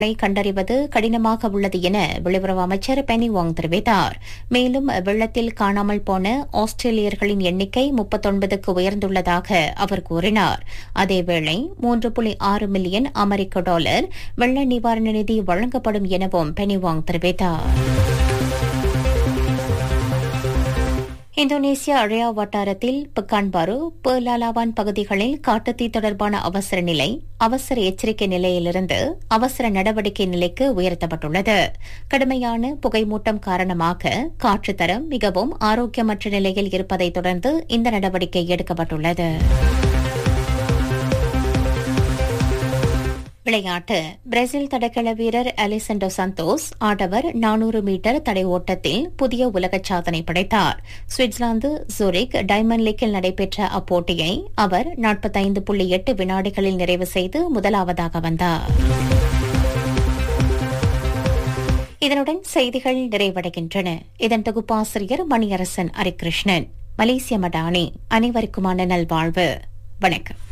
கண்டறிவது கடினமாக உள்ளது என வெளியுறவு அமைச்சர் பெனி வாங் தெரிவித்தார் மேலும் வெள்ளத்தில் காணாமல் போன ஆஸ்திரேலியர்களின் எண்ணிக்கை முப்பத்தொன்பதுக்கு உயர்ந்துள்ளதாக அவர் கூறினார் அதேவேளை மூன்று புள்ளி ஆறு மில்லியன் அமெரிக்க டாலர் வெள்ள நிவாரண நிதி வழங்கப்படும் எனவும் பெனி வாங் தெரிவித்தார் இந்தோனேசியா அழையா வட்டாரத்தில் பக்கான்பாரு பேர்லாலாவான் பகுதிகளில் காட்டுத்தீ தொடர்பான அவசர நிலை அவசர எச்சரிக்கை நிலையிலிருந்து அவசர நடவடிக்கை நிலைக்கு உயர்த்தப்பட்டுள்ளது கடுமையான புகைமூட்டம் காரணமாக காற்று தரம் மிகவும் ஆரோக்கியமற்ற நிலையில் இருப்பதைத் தொடர்ந்து இந்த நடவடிக்கை எடுக்கப்பட்டுள்ளது விளையாட்டு பிரேசில் தடகள வீரர் அலிசண்டோ சந்தோஸ் ஆடவர் நானூறு மீட்டர் தடை ஓட்டத்தில் புதிய உலக சாதனை படைத்தார் சுவிட்சர்லாந்து ஜூரிக் டைமண்ட் லீக்கில் நடைபெற்ற அப்போட்டியை அவர் நாற்பத்தைந்து புள்ளி எட்டு வினாடிகளில் நிறைவு செய்து முதலாவதாக வந்தார் இதனுடன் செய்திகள் நிறைவடைகின்றன இதன் தொகுப்பாசிரியர் மணியரசன் ஹரிகிருஷ்ணன் மலேசிய மடானி அனைவருக்குமான நல்வாழ்வு வணக்கம்